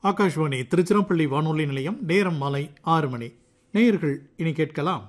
ஆகாஷ்வாணி திருச்சிராப்பள்ளி வானொலி நிலையம் நேரம் மாலை ஆறு மணி நேயர்கள் இனி கேட்கலாம்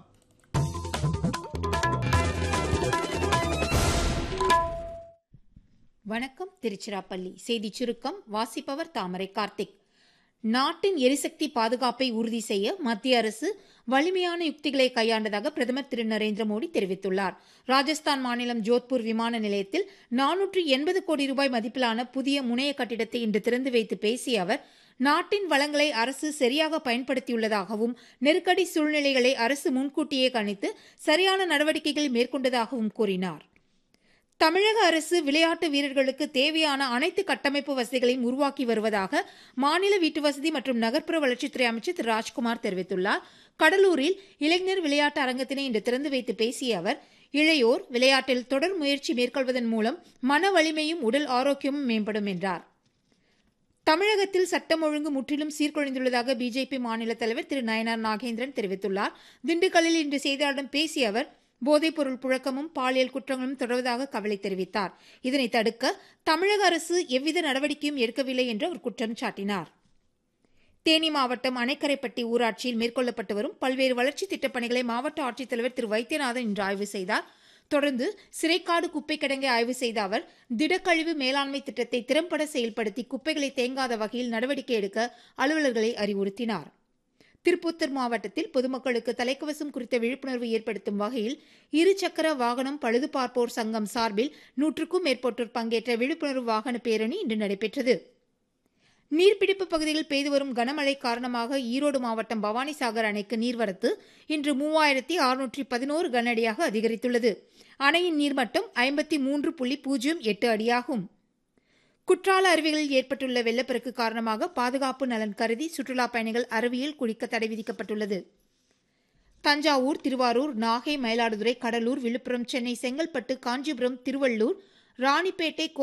வணக்கம் திருச்சிராப்பள்ளி செய்தி சுருக்கம் வாசிப்பவர் தாமரை கார்த்திக் நாட்டின் எரிசக்தி பாதுகாப்பை உறுதி செய்ய மத்திய அரசு வலிமையான யுக்திகளை கையாண்டதாக பிரதமர் திரு நரேந்திர மோடி தெரிவித்துள்ளார் ராஜஸ்தான் மாநிலம் ஜோத்பூர் விமான நிலையத்தில் நானூற்று எண்பது கோடி ரூபாய் மதிப்பிலான புதிய முனைய கட்டிடத்தை இன்று திறந்து வைத்து பேசிய அவர் நாட்டின் வளங்களை அரசு சரியாக பயன்படுத்தியுள்ளதாகவும் நெருக்கடி சூழ்நிலைகளை அரசு முன்கூட்டியே கணித்து சரியான நடவடிக்கைகளை மேற்கொண்டதாகவும் கூறினார் தமிழக அரசு விளையாட்டு வீரர்களுக்கு தேவையான அனைத்து கட்டமைப்பு வசதிகளையும் உருவாக்கி வருவதாக மாநில வீட்டுவசதி மற்றும் நகர்ப்புற வளர்ச்சித்துறை அமைச்சர் திரு ராஜ்குமார் தெரிவித்துள்ளார் கடலூரில் இளைஞர் விளையாட்டு அரங்கத்தினை இன்று திறந்து வைத்து பேசிய அவர் இளையோர் விளையாட்டில் தொடர் முயற்சி மேற்கொள்வதன் மூலம் மன வலிமையும் உடல் ஆரோக்கியமும் மேம்படும் என்றார் தமிழகத்தில் சட்டம் ஒழுங்கு முற்றிலும் சீர்குலைந்துள்ளதாக பிஜேபி மாநில தலைவர் திரு நயனார் நாகேந்திரன் தெரிவித்துள்ளார் திண்டுக்கல்லில் இன்று செய்தியாளர்களிடம் பேசிய அவர் போதைப்பொருள் புழக்கமும் பாலியல் குற்றங்களும் தொடர்வதாக கவலை தெரிவித்தார் இதனை தடுக்க தமிழக அரசு எவ்வித நடவடிக்கையும் எடுக்கவில்லை என்று அவர் குற்றம் சாட்டினார் தேனி மாவட்டம் அணைக்கரைப்பட்டி ஊராட்சியில் மேற்கொள்ளப்பட்டு வரும் பல்வேறு வளர்ச்சித் திட்டப் பணிகளை மாவட்ட ஆட்சித்தலைவர் திரு வைத்தியநாதன் இன்று ஆய்வு செய்தார் தொடர்ந்து சிறைக்காடு குப்பை கிடங்கை ஆய்வு செய்த அவர் திடக்கழிவு மேலாண்மை திட்டத்தை திறம்பட செயல்படுத்தி குப்பைகளை தேங்காத வகையில் நடவடிக்கை எடுக்க அலுவலர்களை அறிவுறுத்தினார் திருப்பூத்தூர் மாவட்டத்தில் பொதுமக்களுக்கு தலைக்கவசம் குறித்த விழிப்புணர்வு ஏற்படுத்தும் வகையில் இருசக்கர வாகனம் பழுது பார்ப்போர் சங்கம் சார்பில் நூற்றுக்கும் மேற்பட்டோர் பங்கேற்ற விழிப்புணர்வு வாகன பேரணி இன்று நடைபெற்றது நீர்பிடிப்பு பகுதியில் பெய்து வரும் கனமழை காரணமாக ஈரோடு மாவட்டம் பவானிசாகர் அணைக்கு நீர்வரத்து இன்று மூவாயிரத்தி அறுநூற்றி பதினோரு கனஅடியாக அதிகரித்துள்ளது அணையின் நீர்மட்டம் ஐம்பத்தி மூன்று புள்ளி பூஜ்ஜியம் எட்டு அடியாகும் குற்றால அருவிகளில் ஏற்பட்டுள்ள வெள்ளப்பெருக்கு காரணமாக பாதுகாப்பு நலன் கருதி சுற்றுலாப் பயணிகள் அருவியில் குளிக்க தடை விதிக்கப்பட்டுள்ளது தஞ்சாவூர் திருவாரூர் நாகை மயிலாடுதுறை கடலூர் விழுப்புரம் சென்னை செங்கல்பட்டு காஞ்சிபுரம் திருவள்ளூர் ராணிப்பேட்டை